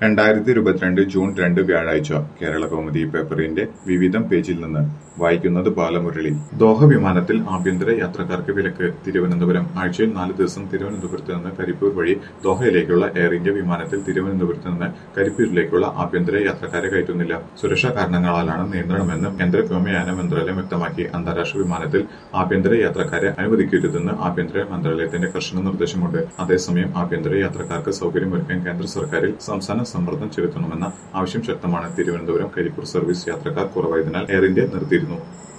രണ്ടായിരത്തി ഇരുപത്തിരണ്ട് ജൂൺ രണ്ട് വ്യാഴാഴ്ച കേരള കൗമുദി പേപ്പറിന്റെ വിവിധം പേജിൽ നിന്ന് വായിക്കുന്നത് ബാലമുരളി ദോഹ വിമാനത്തിൽ ആഭ്യന്തര യാത്രക്കാർക്ക് വിലക്ക് തിരുവനന്തപുരം ആഴ്ചയിൽ നാല് ദിവസം തിരുവനന്തപുരത്ത് നിന്ന് കരിപ്പൂർ വഴി ദോഹയിലേക്കുള്ള എയർ ഇന്ത്യ വിമാനത്തിൽ തിരുവനന്തപുരത്ത് നിന്ന് കരിപ്പൂരിലേക്കുള്ള ആഭ്യന്തര യാത്രക്കാരെ കയറ്റുന്നില്ല സുരക്ഷാ കാരണങ്ങളാലാണ് നിയന്ത്രണമെന്ന് കേന്ദ്ര വ്യോമയാന മന്ത്രാലയം വ്യക്തമാക്കി അന്താരാഷ്ട്ര വിമാനത്തിൽ ആഭ്യന്തര യാത്രക്കാരെ അനുവദിക്കരുതെന്ന് ആഭ്യന്തര മന്ത്രാലയത്തിന്റെ കർശന നിർദ്ദേശമുണ്ട് അതേസമയം ആഭ്യന്തര യാത്രക്കാർക്ക് സൗകര്യമൊരുക്കാൻ കേന്ദ്ര സർക്കാരിൽ സംസ്ഥാന സമ്മർദ്ദം ചെലുത്തണമെന്ന ആവശ്യം ശക്തമാണ് തിരുവനന്തപുരം കരിപ്പൂർ സർവീസ് യാത്രക്കാർ കുറവായതിനാൽ എയർ ഇന്ത്യ നിർത്തിയിരുന്നു